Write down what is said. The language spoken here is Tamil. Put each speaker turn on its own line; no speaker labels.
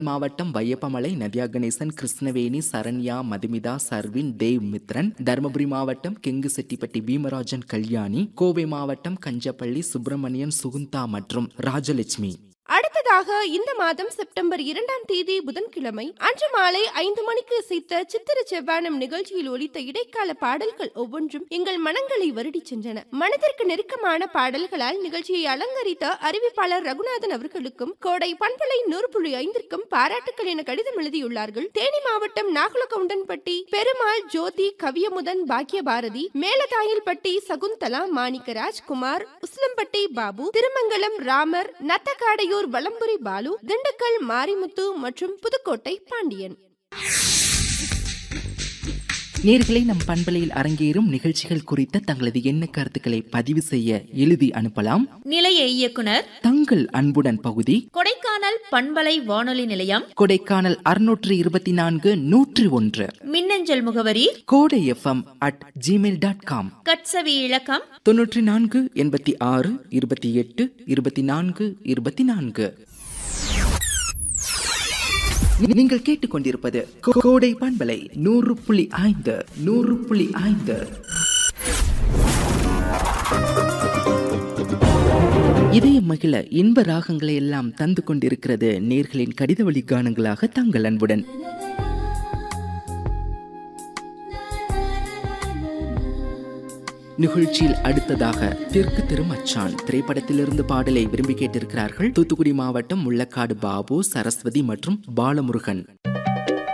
மாவட்டம் வையப்பமலை நவ்யா கணேசன் கிருஷ்ணவேணி சரண்யா மதுமிதா சர்வின் தேவ் மித்ரன் தருமபுரி மாவட்டம் கெங்குசெட்டிப்பட்டி பீமராஜன் கல்யாணி கோவை மாவட்டம் கஞ்சப்பள்ளி சுப்பிரமணியன் சுகுந்தா மற்றும் ராஜலட்சுமி
அடுத்ததாக இந்த மாதம் செப்டம்பர் இரண்டாம் தேதி புதன்கிழமை அன்று மாலை ஐந்து மணிக்கு இசைத்த சித்திர செவ்வானம் நிகழ்ச்சியில் ஒலித்த இடைக்கால பாடல்கள் ஒவ்வொன்றும் எங்கள் மனங்களை வருடிச் சென்றன மனதிற்கு நெருக்கமான பாடல்களால் நிகழ்ச்சியை அலங்கரித்த அறிவிப்பாளர் ரகுநாதன் அவர்களுக்கும் கோடை பண்பலை நூறு புள்ளி ஐந்திற்கும் பாராட்டுக்கள் என கடிதம் எழுதியுள்ளார்கள் தேனி மாவட்டம் நாகுலகவுண்டன்பட்டி பெருமாள் ஜோதி கவியமுதன் பாக்கியபாரதி மேலதாயில்பட்டி சகுந்தலா மாணிக்கராஜ் குமார் உஸ்லம்பட்டி பாபு திருமங்கலம் ராமர் நத்தக்காடையூர் வலம்புரி பாலு திண்டுக்கல் மாரிமுத்து மற்றும் புதுக்கோட்டை பாண்டியன்
நேர்களை நம் பண்பலையில் அரங்கேறும் நிகழ்ச்சிகள் குறித்த தங்களது எண்ண கருத்துக்களை பதிவு செய்ய எழுதி அனுப்பலாம்
நிலைய இயக்குனர்
தங்கள் அன்புடன் பகுதி
கொடைக்கானல் பண்பலை வானொலி நிலையம்
கொடைக்கானல் அறுநூற்று இருபத்தி நான்கு நூற்றி ஒன்று
மின்னஞ்சல் முகவரி
Kodai FM at Gmail dot com
கட்சவி இலக்கம்
தொன்னூற்றி நான்கு எண்பத்தி ஆறு இருபத்தி எட்டு இருபத்தி நான்கு இருபத்தி நான்கு நீங்கள் கேட்டுக்கொண்டிருப்பது கோ- கோடை பண்பலை நூறு புள்ளி ஐந்து நூறு புள்ளி ஐந்து இதயம் மகிழ இன்ப ராகங்களை எல்லாம் தந்து கொண்டிருக்கிறது நேர்களின் கடித வழி கானங்களாக தங்கள் அன்புடன் நிகழ்ச்சியில் அடுத்ததாக தெற்கு திருமச்சான் திரைப்படத்திலிருந்து பாடலை விரும்பி கேட்டிருக்கிறார்கள் தூத்துக்குடி மாவட்டம் முள்ளக்காடு பாபு சரஸ்வதி மற்றும் பாலமுருகன்